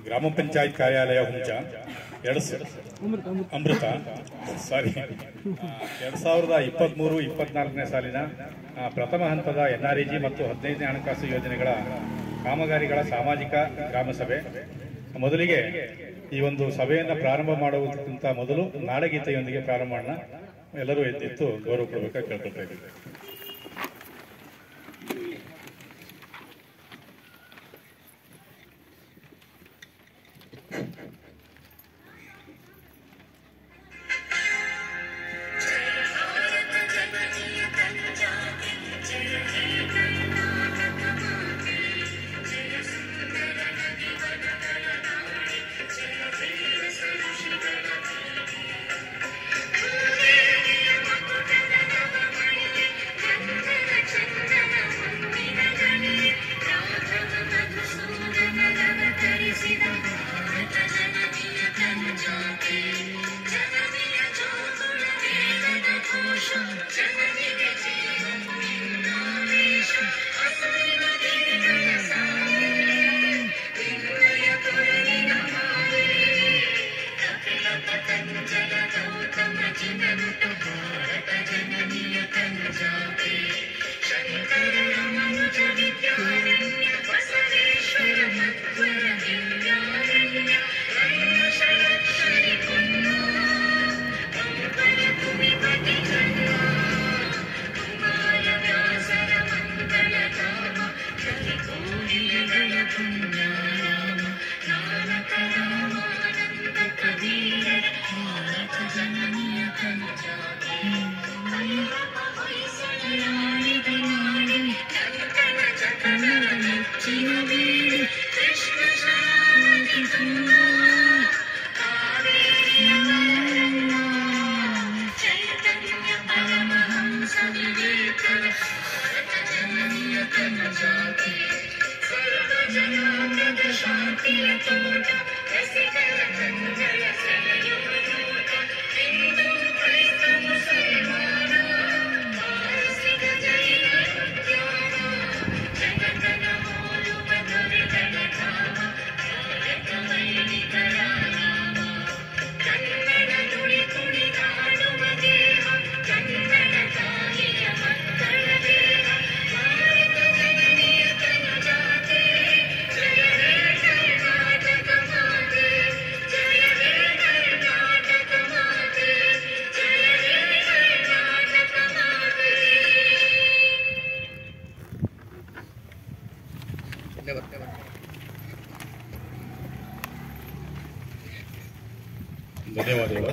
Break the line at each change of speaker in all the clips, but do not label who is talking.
ಗ್ರಾಮ ಪಂಚಾಯತ್ ಕಾರ್ಯಾಲಯ ಹುಂಚ ಎರಡು ಸ- ಅಮೃತ ಸಾರಿ ಎರಡ್ ಸಾವಿರದ ಇಪ್ಪತ್ಮೂರು ಇಪ್ಪತ್ನಾಲ್ಕನೇ ಸಾಲಿನ ಆ, ಪ್ರಥಮ ಹಂತದ ಎನ್ಆರ್ಇಜಿ ಮತ್ತು ಹದಿನೈದನೇ ಹಣಕಾಸು ಯೋಜನೆಗಳ ಕಾಮಗಾರಿಗಳ ಸಾಮಾಜಿಕ ಗ್ರಾಮ ಸಭೆ ಮೊದಲಿಗೆ ಈ ಒಂದು ಸಭೆಯನ್ನು ಪ್ರಾರಂಭ ಮಾಡುವುದಕ್ಕಿಂತ ಮೊದಲು ನಾಡಗೀತೆಯೊಂದಿಗೆ ಪ್ರಾರಂಭ ಮಾಡೋಣ ಎಲ್ಲರೂ ಎದ್ದಿತ್ತು ಗೌರವ ಕೊಡಬೇಕಾಗಿ ಕೇಳ್ಕೊಳ್ತಾ ಇದ್ದೀವಿ ಧನ್ಯವಾದಗಳು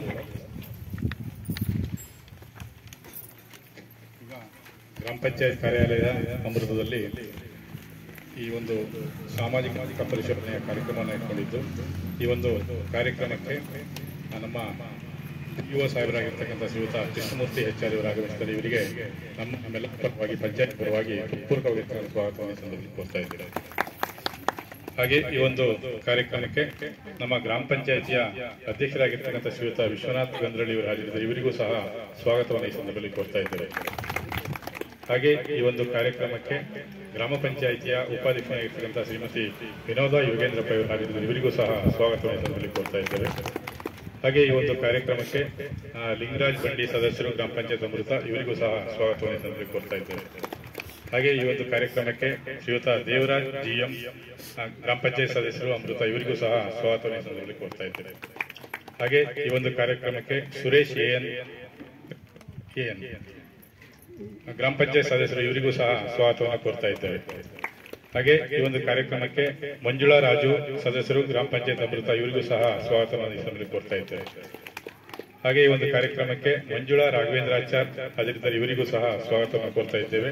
ಈಗ ಗ್ರಾಮ ಪಂಚಾಯತ್ ಕಾರ್ಯಾಲಯದ ಅಮೃತದಲ್ಲಿ ಈ ಒಂದು ಸಾಮಾಜಿಕ ಪರಿಶೀಲನೆಯ ಕಾರ್ಯಕ್ರಮವನ್ನು ಇಟ್ಕೊಂಡಿದ್ದು ಈ ಒಂದು ಕಾರ್ಯಕ್ರಮಕ್ಕೆ ನಮ್ಮ ಯುವ ಸಾಹೇಬರಾಗಿರ್ತಕ್ಕಂಥ ಶ್ರೀಯುತ ಕೃಷ್ಣಮೂರ್ತಿ ಹೆಚ್ಚಾರಿ ಅವರು ಆಗಮಿಸಿದ್ದಾರೆ ಇವರಿಗೆ ನಮ್ಮ ನಮ್ಮೆಲ್ಲ ಪರವಾಗಿ ಪಂಚಾಯತ್ ಪರವಾಗಿ ಪೂರ್ವಕವಾಗಿರ್ತಕ್ಕಂಥ ಸ್ವಾಗತವನ್ನು ಈ ಸಂದರ್ಭದಲ್ಲಿ ಕೋರ್ತಾ ಇದ್ದಾರೆ ಹಾಗೆ ಈ ಒಂದು ಕಾರ್ಯಕ್ರಮಕ್ಕೆ ನಮ್ಮ ಗ್ರಾಮ ಪಂಚಾಯತಿಯ ಅಧ್ಯಕ್ಷರಾಗಿರ್ತಕ್ಕಂಥ ಶ್ರೀಯುತ ವಿಶ್ವನಾಥ್ ಗಂದ್ರಳ್ಳಿ ಅವರು ಹಾಜರಿದ್ದಾರೆ ಇವರಿಗೂ ಸಹ ಸ್ವಾಗತವನ್ನು ಈ ಸಂದರ್ಭದಲ್ಲಿ ಕೋರ್ತಾ ಇದ್ದಾರೆ ಹಾಗೆ ಈ ಒಂದು ಕಾರ್ಯಕ್ರಮಕ್ಕೆ ಗ್ರಾಮ ಪಂಚಾಯಿತಿಯ ಉಪಾಧ್ಯಕ್ಷರಾಗಿರ್ತಕ್ಕಂಥ ಶ್ರೀಮತಿ ವಿನೋದ ಯೋಗೇಂದ್ರಪ್ಪ ಅವರು ಹಾಜರಿದ್ದಾರೆ ಇವರಿಗೂ ಸಹ ಸ್ವಾಗತವನ್ನು ಈ ಸಂದರ್ಭದಲ್ಲಿ ಕೋರ್ತಾ ಇದ್ದೇವೆ ಹಾಗೆ ಈ ಒಂದು ಕಾರ್ಯಕ್ರಮಕ್ಕೆ ಆ, ಲಿಂಗರಾಜ್ ಬಂಡಿ ಸದಸ್ಯರು ಗ್ರಾಮ ಪಂಚಾಯತ್ ಅಮೃತ ಇವರಿಗೂ ಸಹ ಸ್ವಾಗತವನ್ನು ಈ ಸಂದರ್ಭದಲ್ಲಿ ಕೋರ್ತಾ ಇದ್ದೇವೆ ಹಾಗೆ ಈ ಒಂದು ಕಾರ್ಯಕ್ರಮಕ್ಕೆ ಶ್ರೀಯುತ ದೇವರಾಜ್ ಜಿಎಂ ಆ, ಗ್ರಾಮ ಪಂಚಾಯತ್ ಸದಸ್ಯರು ಅಮೃತ ಇವರಿಗೂ ಸಹ ಸ್ವಾಗತವನ್ನು ಈ ಸಂದರ್ಭದಲ್ಲಿ ಕೋರ್ತಾ ಇದ್ದೇವೆ ಹಾಗೆ ಈ ಒಂದು ಕಾರ್ಯಕ್ರಮಕ್ಕೆ ಸುರೇಶ್ ಎಎನ್ ಎಎನ್ ಗ್ರಾಮ ಪಂಚಾಯತ್ ಸದಸ್ಯರು ಇವರಿಗೂ ಸಹ ಸ್ವಾಗತವನ್ನು ಕೋರ್ತಾ ಇದ್ದೇವೆ ಹಾಗೆ ಈ ಒಂದು ಕಾರ್ಯಕ್ರಮಕ್ಕೆ ಮಂಜುಳಾ ರಾಜು ಸದಸ್ಯರು ಗ್ರಾಮ ಪಂಚಾಯತ್ ಅಮೃತ ಇವರಿಗೂ ಸಹ ಸ್ವಾಗತವನ್ನು ಈ ಸಂದರ್ಭದಲ್ಲಿ ಕೋರ್ತಾ ಇದ್ದೇವೆ ಹಾಗೆ ಈ ಒಂದು ಕಾರ್ಯಕ್ರಮಕ್ಕೆ ಮಂಜುಳಾ ರಾಘವೇಂದ್ರಾಚಾರ್ ಹಾಜರಿದ್ದರೆ ಇವರಿಗೂ ಸಹ ಸ್ವಾಗತವನ್ನು ಕೋರ್ತಾ ಇದ್ದೇವೆ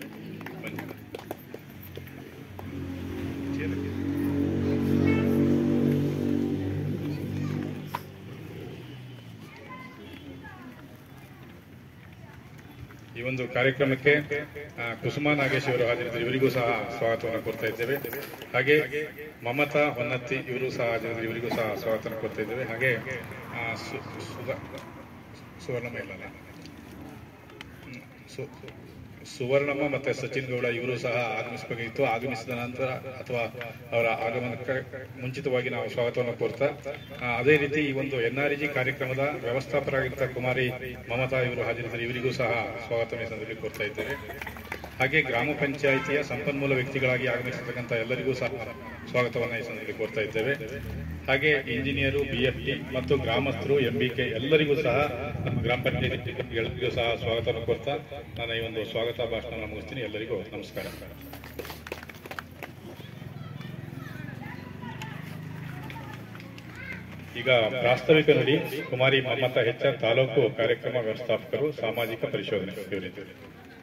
ಈ ಒಂದು ಕಾರ್ಯಕ್ರಮಕ್ಕೆ ಆ, ಕುಸುಮಾ ನಾಗೇಶ್ ಅವರು ಹಾಜರಿದ್ದರು ಇವರಿಗೂ ಸಹ ಸ್ವಾಗತವನ್ನು ಕೋರ್ತಾ ಇದ್ದೇವೆ ಹಾಗೆ ಮಮತಾ ಹೊನ್ನತ್ತಿ ಇವರು ಸಹ ಹಾಜರಿದ್ದರು ಇವರಿಗೂ ಸಹ ಸ್ವಾಗತವನ್ನು ಕೋರ್ತಾ ಇದ್ದೇವೆ ಹಾಗೆ ಆ, ಸು- ಸುಧಾ ಸುವರ್ಣಮ್ಮ ಇಲ್ಲಲ್ಲ ಹ್ಮ್, ಸು- ಸುವರ್ಣಮ್ಮ ಮತ್ತೆ ಸಚಿನ್ ಗೌಡ ಇವರು ಸಹ ಆಗಮಿಸಬೇಕಾಗಿತ್ತು ಆಗಮಿಸಿದ ನಂತರ ಅಥವಾ ಅವರ ಆಗಮನಕ್ಕೆ ಮುಂಚಿತವಾಗಿ ನಾವು ಸ್ವಾಗತವನ್ನು ಕೋರ್ತಾ ಆ, ಅದೇ ರೀತಿ ಈ ಒಂದು ಎನ್ಆರ್ಜಿ ಕಾರ್ಯಕ್ರಮದ ವ್ಯವಸ್ಥಾಪಕರಾಗಿದ್ದ ಕುಮಾರಿ ಮಮತಾ ಇವರು ಹಾಜರಿದ್ದರು ಇವರಿಗೂ ಸಹ ಸ್ವಾಗತವನ್ನು ಈ ಸಂದರ್ಭದಲ್ಲಿ ಕೋರ್ತಾ ಇದ್ದೇವೆ ಹಾಗೆ ಗ್ರಾಮ ಪಂಚಾಯಿತಿಯ ಸಂಪನ್ಮೂಲ ವ್ಯಕ್ತಿಗಳಾಗಿ ಆಗಮಿಸಿರ್ತಕ್ಕಂಥ ಎಲ್ಲರಿಗೂ ಸಹ ಸ್ವಾಗತವನ್ನು ಈ ಸಂದರ್ಭದಲ್ಲಿ ಕೋರ್ತಾ ಇದ್ದೇವೆ ಹಾಗೆ ಇಂಜಿನಿಯರು ಬಿಎಫ್ಟಿ ಮತ್ತು ಗ್ರಾಮಸ್ಥರು ಎಂಬಿಕೆ ಎಲ್ಲರಿಗೂ ಸಹ ನಮ್ಮ ಗ್ರಾಮ ಪಂಚಾಯತಿ ಎಲ್ಲರಿಗೂ ಸಹ ಸ್ವಾಗತವನ್ನು ಕೋರ್ತಾ ನಾನು ಈ ಒಂದು ಸ್ವಾಗತ ಭಾಷಣ ಮುಗಿಸ್ತೀನಿ ಎಲ್ಲರಿಗೂ ನಮಸ್ಕಾರ ಈಗ ಪ್ರಾಸ್ತಾವಿಕ ನುಡಿ ಕುಮಾರಿ ಮಮತಾ ಹೆಚ್ಚ ತಾಲೂಕು ಕಾರ್ಯಕ್ರಮ ವ್ಯವಸ್ಥಾಪಕರು ಸಾಮಾಜಿಕ ಪರಿಶೋಧನೆ ಇವರಿದ್ದಾರೆ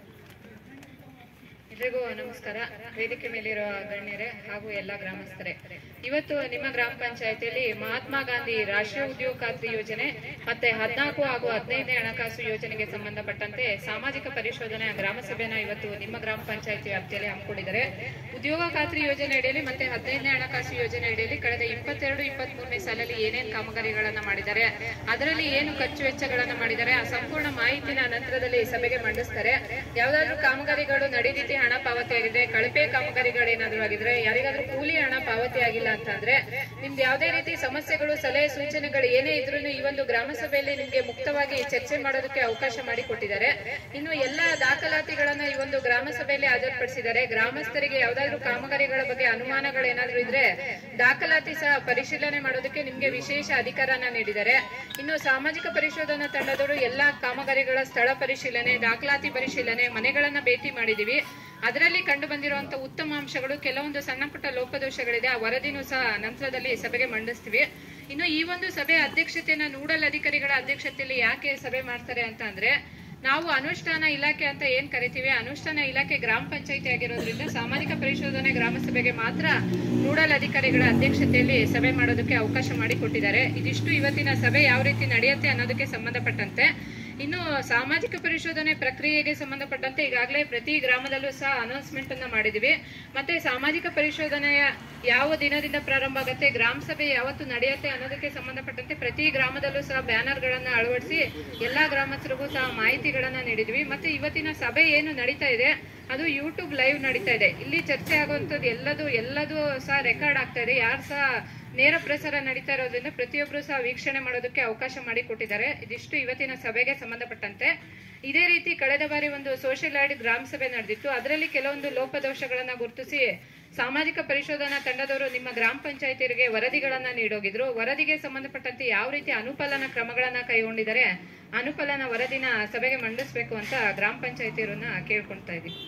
ಎಲ್ರಿಗೂ ನಮಸ್ಕಾರ ವೇದಿಕೆ ಮೇಲಿರುವ ಗಣ್ಯರೇ ಹಾಗೂ ಎಲ್ಲ ಗ್ರಾಮಸ್ಥರೇ ಇವತ್ತು ನಿಮ್ಮ ಗ್ರಾಮ ಪಂಚಾಯತಿಯಲ್ಲಿ ಮಹಾತ್ಮ ಗಾಂಧಿ ರಾಷ್ಟ್ರೀಯ ಉದ್ಯೋಗ ಖಾತ್ರಿ ಯೋಜನೆ ಮತ್ತೆ ಹದಿನಾಲ್ಕು ಹಾಗೂ ಹದಿನೈದನೇ ಹಣಕಾಸು ಯೋಜನೆಗೆ ಸಂಬಂಧಪಟ್ಟಂತೆ ಸಾಮಾಜಿಕ ಪರಿಶೋಧನೆ ಗ್ರಾಮ ಸಭೆನ ಇವತ್ತು ನಿಮ್ಮ ಗ್ರಾಮ ಪಂಚಾಯತಿ ವ್ಯಾಪ್ತಿಯಲ್ಲಿ ಹಮ್ಮಿಕೊಂಡಿದ್ದಾರೆ ಉದ್ಯೋಗ ಖಾತ್ರಿ ಯೋಜನೆ ಅಡಿಯಲ್ಲಿ ಮತ್ತೆ ಹದಿನೈದನೇ ಹಣಕಾಸು ಯೋಜನೆ ಅಡಿಯಲ್ಲಿ ಕಳೆದ ಇಪ್ಪತ್ತೆರಡು ಇಪ್ಪತ್ತ್ ಮೂರನೇ ಸಾಲಲ್ಲಿ ಏನೇನು ಕಾಮಗಾರಿಗಳನ್ನ ಮಾಡಿದ್ದಾರೆ ಅದರಲ್ಲಿ ಏನು ಖರ್ಚು ವೆಚ್ಚಗಳನ್ನ ಮಾಡಿದ್ದಾರೆ ಆ ಸಂಪೂರ್ಣ ಮಾಹಿತಿನ ನಂತರದಲ್ಲಿ ಸಭೆಗೆ ಮಂಡಿಸ್ತಾರೆ ಯಾವ್ದಾದ್ರು ಕಾಮಗಾರಿಗಳು ನಡೆದಿದ್ದೆ ಹಣ ಪಾವತಿ ಆಗಿದೆ ಕಳಪೆ ಕಾಮಗಾರಿಗಳು ಏನಾದ್ರು ಆಗಿದ್ರೆ ಯಾರಿಗಾದ್ರೂ ಕೂಲಿ ಹಣ ಪಾವತಿ ಆಗಿಲ್ಲ ಅಂತಂದ್ರೆ ನಿಮ್ದು ಯಾವುದೇ ರೀತಿ ಸಮಸ್ಯೆಗಳು ಸಲಹೆ ಸೂಚನೆಗಳು ಏನೇ ಇದ್ರೂ ಈ ಒಂದು ಗ್ರಾಮ ಸಭೆಯಲ್ಲಿ ನಿಮ್ಗೆ ಮುಕ್ತವಾಗಿ ಚರ್ಚೆ ಮಾಡೋದಕ್ಕೆ ಅವಕಾಶ ಮಾಡಿಕೊಟ್ಟಿದ್ದಾರೆ ಇನ್ನು ಎಲ್ಲ ದಾಖಲಾತಿಗಳನ್ನ ಈ ಒಂದು ಗ್ರಾಮ ಸಭೆಯಲ್ಲಿ ಹಾಜರುಪಡಿಸಿದ್ದಾರೆ ಗ್ರಾಮಸ್ಥರಿಗೆ ಯಾವ್ದಾದ್ರು ಕಾಮಗಾರಿಗಳ ಬಗ್ಗೆ ಅನುಮಾನಗಳು ಏನಾದ್ರು ಇದ್ರೆ ದಾಖಲಾತಿ ಸಹ ಪರಿಶೀಲನೆ ಮಾಡೋದಕ್ಕೆ ನಿಮ್ಗೆ ವಿಶೇಷ ಅಧಿಕಾರನ ನೀಡಿದ್ದಾರೆ ಇನ್ನು ಸಾಮಾಜಿಕ ಪರಿಶೋಧನಾ ತಂಡದವರು ಎಲ್ಲಾ ಕಾಮಗಾರಿಗಳ ಸ್ಥಳ ಪರಿಶೀಲನೆ ದಾಖಲಾತಿ ಪರಿಶೀಲನೆ ಮನೆಗಳನ್ನ ಭೇಟಿ ಮಾಡಿದೀವಿ ಅದರಲ್ಲಿ ಕಂಡು ಬಂದಿರುವಂತ ಉತ್ತಮ ಅಂಶಗಳು ಕೆಲವೊಂದು ಸಣ್ಣ ಪುಟ್ಟ ಲೋಪದೋಷಗಳಿದೆ ಆ ವರದಿನೂ ಸಹ ನಂತರದಲ್ಲಿ ಸಭೆಗೆ ಮಂಡಿಸ್ತೀವಿ ಇನ್ನು ಈ ಒಂದು ಸಭೆ ಅಧ್ಯಕ್ಷತೆಯನ್ನ ನೋಡಲ್ ಅಧಿಕಾರಿಗಳ ಅಧ್ಯಕ್ಷತೆಯಲ್ಲಿ ಯಾಕೆ ಸಭೆ ಮಾಡ್ತಾರೆ ಅಂತ ಅಂದ್ರೆ ನಾವು ಅನುಷ್ಠಾನ ಇಲಾಖೆ ಅಂತ ಏನ್ ಕರಿತೀವಿ ಅನುಷ್ಠಾನ ಇಲಾಖೆ ಗ್ರಾಮ ಪಂಚಾಯಿತಿ ಆಗಿರೋದ್ರಿಂದ ಸಾಮಾಜಿಕ ಪರಿಶೋಧನೆ ಗ್ರಾಮ ಸಭೆಗೆ ಮಾತ್ರ ನೋಡಲ್ ಅಧಿಕಾರಿಗಳ ಅಧ್ಯಕ್ಷತೆಯಲ್ಲಿ ಸಭೆ ಮಾಡೋದಕ್ಕೆ ಅವಕಾಶ ಮಾಡಿಕೊಟ್ಟಿದ್ದಾರೆ ಇದಿಷ್ಟು ಇವತ್ತಿನ ಸಭೆ ಯಾವ ರೀತಿ ನಡೆಯುತ್ತೆ ಅನ್ನೋದಕ್ಕೆ ಸಂಬಂಧಪಟ್ಟಂತೆ ಇನ್ನು ಸಾಮಾಜಿಕ ಪರಿಶೋಧನೆ ಪ್ರಕ್ರಿಯೆಗೆ ಸಂಬಂಧಪಟ್ಟಂತೆ ಈಗಾಗಲೇ ಪ್ರತಿ ಗ್ರಾಮದಲ್ಲೂ ಸಹ ಅನೌನ್ಸ್ಮೆಂಟ್ ಅನ್ನ ಮಾಡಿದಿವಿ ಮತ್ತೆ ಸಾಮಾಜಿಕ ಪರಿಶೋಧನೆಯ ಯಾವ ದಿನದಿಂದ ಪ್ರಾರಂಭ ಆಗುತ್ತೆ ಗ್ರಾಮ ಸಭೆ ಯಾವತ್ತು ನಡೆಯುತ್ತೆ ಅನ್ನೋದಕ್ಕೆ ಸಂಬಂಧಪಟ್ಟಂತೆ ಪ್ರತಿ ಗ್ರಾಮದಲ್ಲೂ ಸಹ ಬ್ಯಾನರ್ ಗಳನ್ನ ಅಳವಡಿಸಿ ಎಲ್ಲಾ ಗ್ರಾಮಸ್ಥರಿಗೂ ಸಹ ಮಾಹಿತಿಗಳನ್ನ ನೀಡಿದ್ವಿ ಮತ್ತೆ ಇವತ್ತಿನ ಸಭೆ ಏನು ನಡೀತಾ ಇದೆ ಅದು ಯೂಟ್ಯೂಬ್ ಲೈವ್ ನಡೀತಾ ಇದೆ ಇಲ್ಲಿ ಚರ್ಚೆ ಆಗುವಂತದ್ದು ಎಲ್ಲದು ಎಲ್ಲದೂ ಸಹ ರೆಕಾರ್ಡ್ ಆಗ್ತಾ ಇದೆ ಯಾರು ಸಹ ನೇರ ಪ್ರಸಾರ ನಡೀತಾ ಇರೋದ್ರಿಂದ ಪ್ರತಿಯೊಬ್ಬರು ಸಹ ವೀಕ್ಷಣೆ ಮಾಡೋದಕ್ಕೆ ಅವಕಾಶ ಮಾಡಿಕೊಟ್ಟಿದ್ದಾರೆ ಇದಿಷ್ಟು ಇವತ್ತಿನ ಸಭೆಗೆ ಸಂಬಂಧಪಟ್ಟಂತೆ ಇದೇ ರೀತಿ ಕಳೆದ ಬಾರಿ ಒಂದು ಸೋಷಿಯಲ್ ಆಡಿಟ್ ಗ್ರಾಮ ಸಭೆ ನಡೆದಿತ್ತು ಅದರಲ್ಲಿ ಕೆಲವೊಂದು ಲೋಪದೋಷಗಳನ್ನ ಗುರುತಿಸಿ ಸಾಮಾಜಿಕ ಪರಿಶೋಧನಾ ತಂಡದವರು ನಿಮ್ಮ ಗ್ರಾಮ ಪಂಚಾಯತಿಯರಿಗೆ ವರದಿಗಳನ್ನ ನೀಡೋಗಿದ್ರು ವರದಿಗೆ ಸಂಬಂಧಪಟ್ಟಂತೆ ಯಾವ ರೀತಿ ಅನುಪಾಲನ ಕ್ರಮಗಳನ್ನ ಕೈಗೊಂಡಿದ್ದಾರೆ ಅನುಪಾಲನ ವರದಿನ ಸಭೆಗೆ ಮಂಡಿಸ್ಬೇಕು ಅಂತ ಗ್ರಾಮ ಪಂಚಾಯತಿಯರನ್ನ ಕೇಳ್ಕೊಳ್ತಾ ಇದ್ದೀವಿ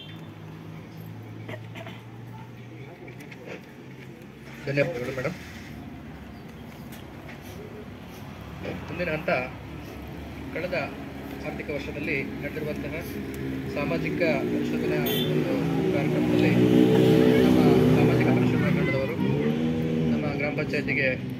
ಧನ್ಯವಾದಗಳು ಮೇಡಮ್ ಮುಂದಿನ ಹಂತ ಕಳೆದ ಆರ್ಥಿಕ ವರ್ಷದಲ್ಲಿ ನಡೆದಿರುವಂತಹ ಸಾಮಾಜಿಕ ಪರಿಶೋಧನಾ ಒಂದು ಕಾರ್ಯಕ್ರಮದಲ್ಲಿ ನಮ್ಮ ಸಾಮಾಜಿಕ ಪರಿಶೋಧನಾ ತಂಡದವರು ನಮ್ಮ ಗ್ರಾಮ ಪಂಚಾಯತಿಗೆ